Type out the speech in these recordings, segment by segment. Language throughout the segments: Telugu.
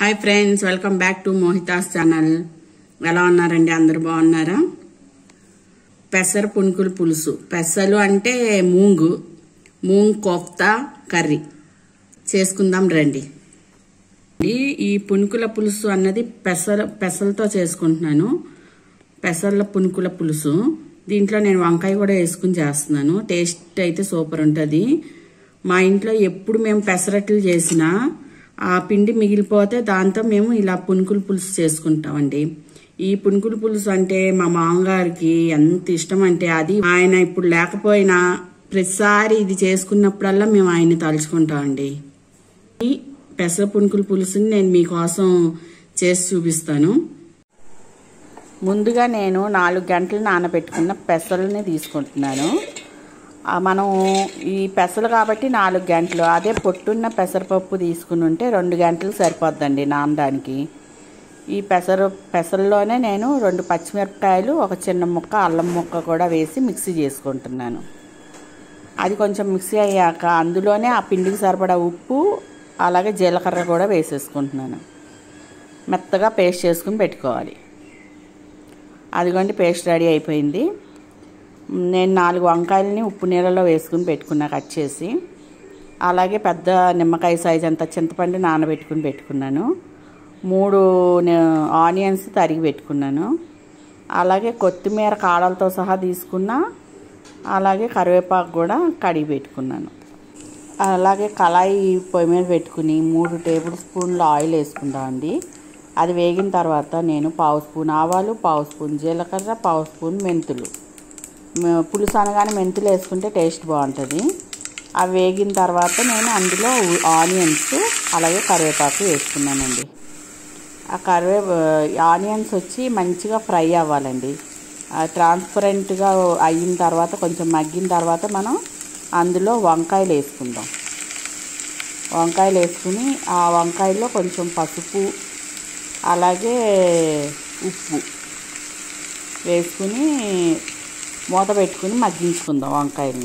hi friends welcome back to Mohita's channel ఎలా ఉన్నారండి అందరు బాగున్నారా పెసర పునుకుల పులుసు పెసలు అంటే మూంగు మూంగ్ కోఫ్తా కర్రీ చేసుకుందాం రండి ఈ- ఈ పునుకుల పులుసు అన్నది పెసర పెసలతో చేసుకుంటున్నాను పెసర్ల పునుకుల పులుసు దీంట్లో నేను వంకాయ కూడా వేసుకుని చేస్తున్నాను టేస్ట్ అయితే సూపర్ ఉంటుంది మా ఇంట్లో ఎప్పుడు మేము పెసరట్లు చేసినా ఆ పిండి మిగిలిపోతే దాంతో మేము ఇలా పునుకుల పులుసు చేసుకుంటామండి ఈ పునుకుల పులుసు అంటే మా మామగారికి ఎంత ఇష్టం అంటే అది ఆయన ఇప్పుడు లేకపోయినా ప్రతిసారి ఇది చేసుకున్నప్పుడల్లా మేము ఆయన్ని తలుచుకుంటామండి ఈ పెసర పునుకుల పులుసుని నేను మీకోసం చేసి చూపిస్తాను ముందుగా నేను నాలుగు గంటలు నానబెట్టుకున్న పెసలని తీసుకుంటున్నాను ఆ, మనం ఈ పెసలు కాబట్టి నాలుగు గంటలు అదే పొట్టున్న పెసరపప్పు తీసుకుని ఉంటే రెండు గంటలు సరిపోద్దండి నానడానికి ఈ పెసరు పెసల్లోనే నేను రెండు పచ్చిమిరపకాయలు ఒక చిన్న ముక్క అల్లం ముక్క కూడా వేసి మిక్సీ చేసుకుంటున్నాను అది కొంచెం మిక్సీ అయ్యాక అందులోనే ఆ పిండికి సరిపడా ఉప్పు అలాగే జీలకర్ర కూడా వేసేసుకుంటున్నాను మెత్తగా పేస్ట్ చేసుకుని పెట్టుకోవాలి అదిగోండి పేస్ట్ రెడీ అయిపోయింది నేను నాలుగు వంకాయలని ఉప్పు నీళ్ళలో వేసుకుని పెట్టుకున్నా కట్ చేసి అలాగే పెద్ద నిమ్మకాయ సైజ్ అంత చింతపండు నానబెట్టుకుని పెట్టుకున్నాను మూడు నే- ఆనియన్స్ తరిగి పెట్టుకున్నాను అలాగే కొత్తిమీర కాడలతో సహా తీసుకున్నా అలాగే కరివేపాకు కూడా కడిగి పెట్టుకున్నాను అలాగే కళాయి పొయ్యి మీద పెట్టుకుని మూడు టేబుల్ స్పూన్లు ఆయిల్ వేసుకుందామండి అది వేగిన తర్వాత నేను పావు స్పూన్ ఆవాలు పావు స్పూన్ జీలకర్ర పావు స్పూన్ మెంతులు మ- పులుసు అనగానే మెంతులు వేసుకుంటే టేస్ట్ బాగుంటుంది అవి వేగిన తర్వాత నేను అందులో ఉ- ఆనియన్స్ అలాగే కరివేపాకు వేసుకున్నానండి ఆ కరివే ఆనియన్స్ వచ్చి మంచిగా ఫ్రై అవ్వాలండి ట్రాన్స్పరెంట్గా అయిన తర్వాత కొంచెం మగ్గిన తర్వాత మనం అందులో వంకాయలు వేసుకుందాం వంకాయలు వేసుకుని ఆ వంకాయలో కొంచెం పసుపు అలాగే ఉప్పు వేసుకుని మూత పెట్టుకుని మగ్గించుకుందాం వంకాయని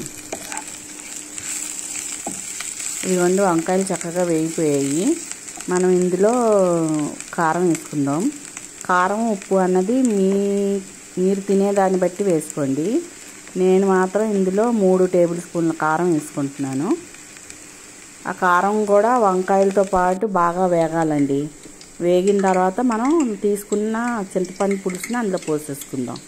ఇదిగోండి వంకాయలు చక్కగా వేగిపోయాయి మనం ఇందులో కారం వేసుకుందాం కారం ఉప్పు అన్నది మీ మీరు తినేదాన్ని బట్టి వేసుకోండి నేను మాత్రం ఇందులో మూడు టేబుల్ స్పూన్ల కారం వేసుకుంటున్నాను ఆ కారం కూడా వంకాయలతో పాటు బాగా వేగాలండి వేగిన తర్వాత మనం తీసుకున్న చింతపండు పులుసుని అందులో పోసేసుకుందాం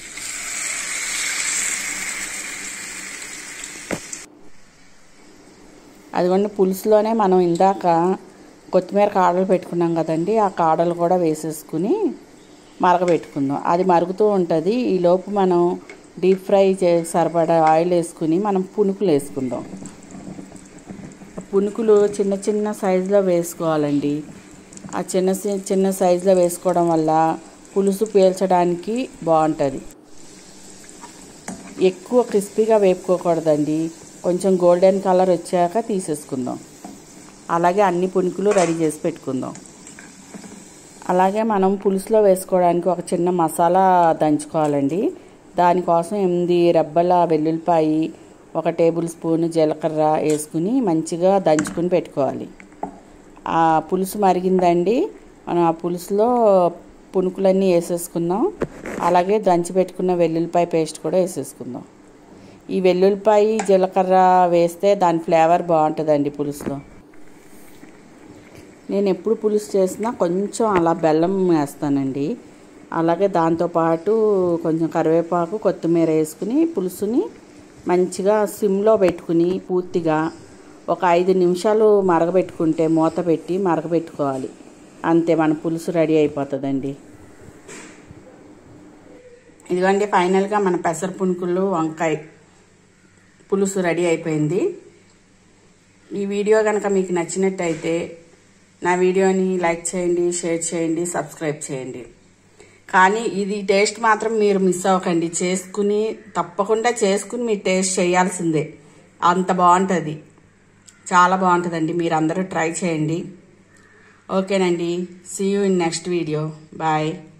అదిగోండి పులుసులోనే మనం ఇందాక కొత్తిమీర కాడలు పెట్టుకున్నాం కదండి ఆ కాడలు కూడా వేసేసుకుని మరగబెట్టుకుందాం అది మరుగుతూ ఉంటుంది ఈలోపు మనం డీప్ ఫ్రై చే సరిపడా ఆయిల్ వేసుకుని మనం పునుకులు వేసుకుందాం పునుకులు చిన్న చిన్న సైజులో వేసుకోవాలండి ఆ చిన్న సి- చిన్న సైజులో వేసుకోవడం వల్ల పులుసు పీల్చడానికి బాగుంటుంది ఎక్కువ క్రిస్పీగా వేపుకోకూడదండి కొంచెం గోల్డెన్ కలర్ వచ్చాక తీసేసుకుందాం అలాగే అన్ని పునుకులు రెడీ చేసి పెట్టుకుందాం అలాగే మనం పులుసులో వేసుకోవడానికి ఒక చిన్న మసాలా దంచుకోవాలండి దానికోసం ఎనిమిది రెబ్బల వెల్లుల్లిపాయి ఒక టేబుల్ స్పూన్ జీలకర్ర వేసుకుని మంచిగా దంచుకుని పెట్టుకోవాలి ఆ పులుసు మరిగిందండి మనం ఆ పులుసులో పునుకులన్నీ వేసేసుకుందాం అలాగే దంచి పెట్టుకున్న వెల్లుల్లిపాయ పేస్ట్ కూడా వేసేసుకుందాం ఈ వెల్లుల్లిపాయ జీలకర్ర వేస్తే దాని ఫ్లేవర్ బాగుంటుందండి పులుసులో నేను ఎప్పుడు పులుసు చేసినా కొంచెం అలా బెల్లం వేస్తానండి అలాగే దాంతోపాటు కొంచెం కరివేపాకు కొత్తిమీర వేసుకుని పులుసుని మంచిగా సిమ్లో పెట్టుకుని పూర్తిగా ఒక ఐదు నిమిషాలు మరగబెట్టుకుంటే మూత పెట్టి మరగబెట్టుకోవాలి అంతే మన పులుసు రెడీ అయిపోతుందండి ఇదిగోండి ఫైనల్గా మన పెసర పునుకులు వంకాయ పులుసు రెడీ అయిపోయింది ఈ వీడియో కనుక మీకు నచ్చినట్టయితే నా వీడియోని లైక్ చేయండి షేర్ చేయండి సబ్స్క్రైబ్ చేయండి కానీ ఇది టేస్ట్ మాత్రం మీరు మిస్ అవ్వకండి చేసుకుని తప్పకుండా చేసుకుని మీరు టేస్ట్ చేయాల్సిందే అంత బాగుంటుంది చాలా బాగుంటుందండి మీరు అందరూ ట్రై చేయండి ఓకేనండి see you in next video bye